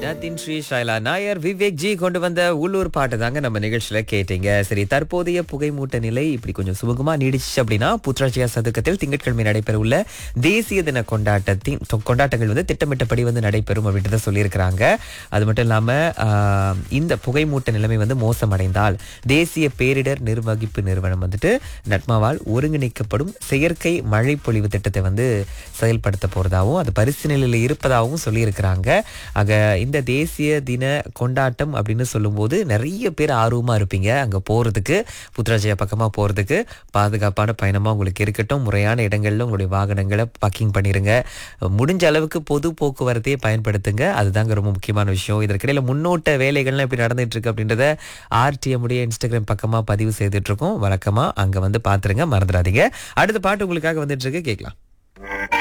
ஜாத்தின் ஸ்ரீ ஷைலா நாயர் விவேக் ஜி கொண்டு வந்த உள்ளூர் பாட்டு தாங்க நம்ம நிகழ்ச்சியில கேட்டீங்க சரி தற்போதைய புகைமூட்ட நிலை இப்படி கொஞ்சம் சுமூகமா நீடிச்சு அப்படின்னா புத்ராஜியா சதுக்கத்தில் திங்கட்கிழமை நடைபெற உள்ள தேசிய தின கொண்டாட்டத்தின் தொ- கொண்டாட்டங்கள் வந்து திட்டமிட்டபடி வந்து நடைபெறும் அப்படின்றத சொல்லியிருக்கிறாங்க அது மட்டும் இல்லாம ஆஹ், இந்த புகைமூட்ட நிலைமை வந்து மோசமடைந்தால் தேசிய பேரிடர் நிர்வகிப்பு நிறுவனம் வந்துட்டு நட்மாவால் ஒருங்கிணைக்கப்படும் செயற்கை மழை பொழிவு திட்டத்தை வந்து செயல்படுத்த போறதாகவும் அது பரிசீலனையில் இருப்பதாகவும் சொல்லியிருக்கிறாங்க ஆக இந்த தேசிய தின கொண்டாட்டம் அப்படின்னு சொல்லும்போது நிறைய பேர் ஆர்வமா இருப்பீங்க அங்க போறதுக்கு புத்ராஜயா பக்கமா போறதுக்கு பாதுகாப்பான பயணமா உங்களுக்கு இருக்கட்டும் முறையான இடங்கள்ல உங்களுடைய வாகனங்களை பக்கிங் பண்ணிருங்க முடிஞ்ச அளவுக்கு பொது போக்குவரத்தையே பயன்படுத்துங்க அதுதாங்க ரொம்ப முக்கியமான விஷயம் இதற்கிடையில முன்னோட்ட வேலைகள்லாம் எப்படி நடந்துட்டு இருக்கு அப்படின்றத ஆர்டிஎம் உடைய இன்ஸ்டாகிராம் பக்கமா பதிவு செய்துட்டு இருக்கோம் வழக்கமா அங்க வந்து பாத்துருங்க மறந்துடாதீங்க அடுத்த பாட்டு உங்களுக்காக வந்துட்டு இருக்கு கேட்கலாம்